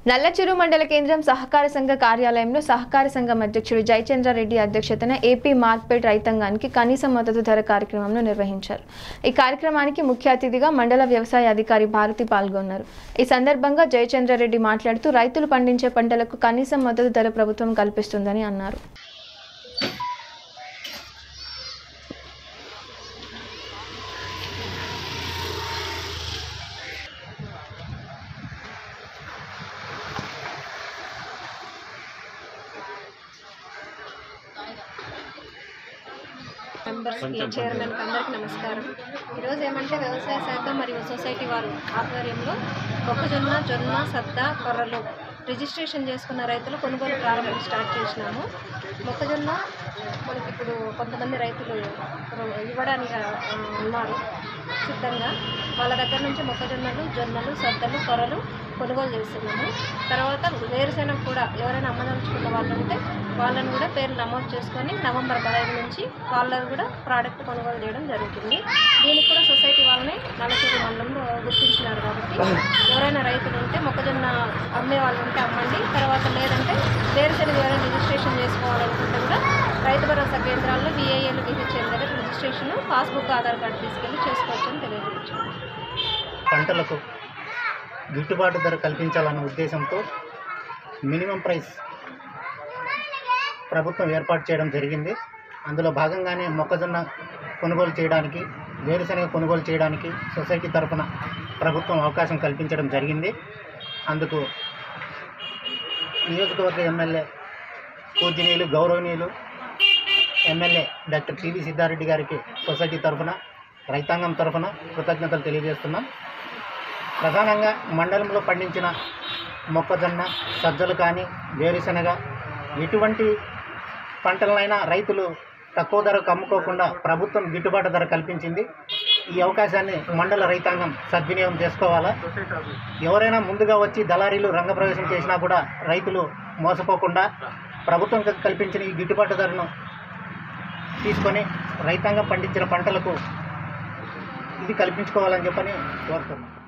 నల్లచెరు మండల కేంద్రం సహకార సంఘ కార్యాలయంలో సహకార సంఘం అధ్యక్షుడు జయచంద్రారెడ్డి అధ్యక్షతన ఏపీ మార్కెట్ రైతాంగానికి కనీస మద్దతు ధర కార్యక్రమంను నిర్వహించారు ఈ కార్యక్రమానికి ముఖ్య అతిథిగా మండల వ్యవసాయ అధికారి భారతి పాల్గొన్నారు ఈ సందర్భంగా జయచంద్రారెడ్డి మాట్లాడుతూ రైతులు పండించే పంటలకు కనీస మద్దతు ధర ప్రభుత్వం కల్పిస్తుందని అన్నారు మెంబర్స్కి చైర్మన్కి అందరికీ నమస్కారం ఈరోజు ఏమంటే వ్యవసాయ శాఖ మరియు సొసైటీ వారు ఆధ్వర్యంలో మొక్కజొన్న జొన్న సద్ద కొర్రలు రిజిస్ట్రేషన్ చేసుకున్న రైతులు కొనుగోలు ప్రారంభం స్టార్ట్ చేసినాము మొక్కజొన్న మనకి ఇప్పుడు కొంతమంది రైతులు ఇవ్వడానికి ఆ, ఉన్నారు సిద్ధంగా వాళ్ళ దగ్గర నుంచి మొక్కజొన్నలు జొన్నలు సద్దలు కొర్రలు కొనుగోలు చేస్తున్నాము తర్వాత వేరుశెనగ కూడా ఎవరైనా అమ్మదలుచుకున్న వాళ్ళు ఉంటే వాళ్ళని కూడా పేర్లు నమోదు చేసుకొని నవంబర్ పదహైదు నుంచి వాళ్ళని కూడా ప్రోడక్ట్ కొనుగోలు చేయడం జరుగుతుంది దీనికి కూడా సొసైటీ వాళ్ళని నలసూరు మండలంలో గుర్తించినారు కాబట్టి ఎవరైనా రైతులు ఉంటే మొక్కజొన్న అమ్మే వాళ్ళు ఉంటే అమ్మండి తర్వాత లేదంటే వేరుశెనగ ఎవరైనా రిజిస్ట్రేషన్ చేసుకోవాలనుకుంటే కూడా రైతు భరోసా కేంద్రాల్లో విఏఏలు విహెచ్ఎల్ దగ్గర రిజిస్ట్రేషన్ పాస్బుక్ ఆధార్ కార్డు తీసుకెళ్ళి చేసుకోవచ్చు అని తెలియజేయచ్చు పంటలకు గిట్టుబాటు ధర కల్పించాలన్న ఉద్దేశంతో మినిమం ప్రైస్ ప్రభుత్వం ఏర్పాటు చేయడం జరిగింది అందులో భాగంగానే మొక్కజొన్న కొనుగోలు చేయడానికి వేరుశనగ కొనుగోలు చేయడానికి సొసైటీ తరఫున ప్రభుత్వం అవకాశం కల్పించడం జరిగింది అందుకు నియోజకవర్గ ఎమ్మెల్యే పూజనీయులు గౌరవనీయులు ఎమ్మెల్యే డాక్టర్ టివి సిద్ధారెడ్డి గారికి సొసైటీ తరఫున రైతాంగం తరఫున కృతజ్ఞతలు తెలియజేస్తున్నాం ప్రధానంగా మండలంలో పండించిన మొక్కజొన్న సజ్జలు కానీ వేరుశనగ ఎటువంటి పంటలనైనా రైతులు తక్కువ ధరకు అమ్ముకోకుండా ప్రభుత్వం గిట్టుబాటు ధర కల్పించింది ఈ అవకాశాన్ని మండల రైతాంగం సద్వినియోగం చేసుకోవాలా ఎవరైనా ముందుగా వచ్చి దళారీలు రంగప్రవేశం చేసినా కూడా రైతులు మోసపోకుండా ప్రభుత్వం కల్పించిన ఈ గిట్టుబాటు ధరను తీసుకొని రైతాంగం పండించిన పంటలకు ఇది కల్పించుకోవాలని చెప్పని కోరుతున్నాం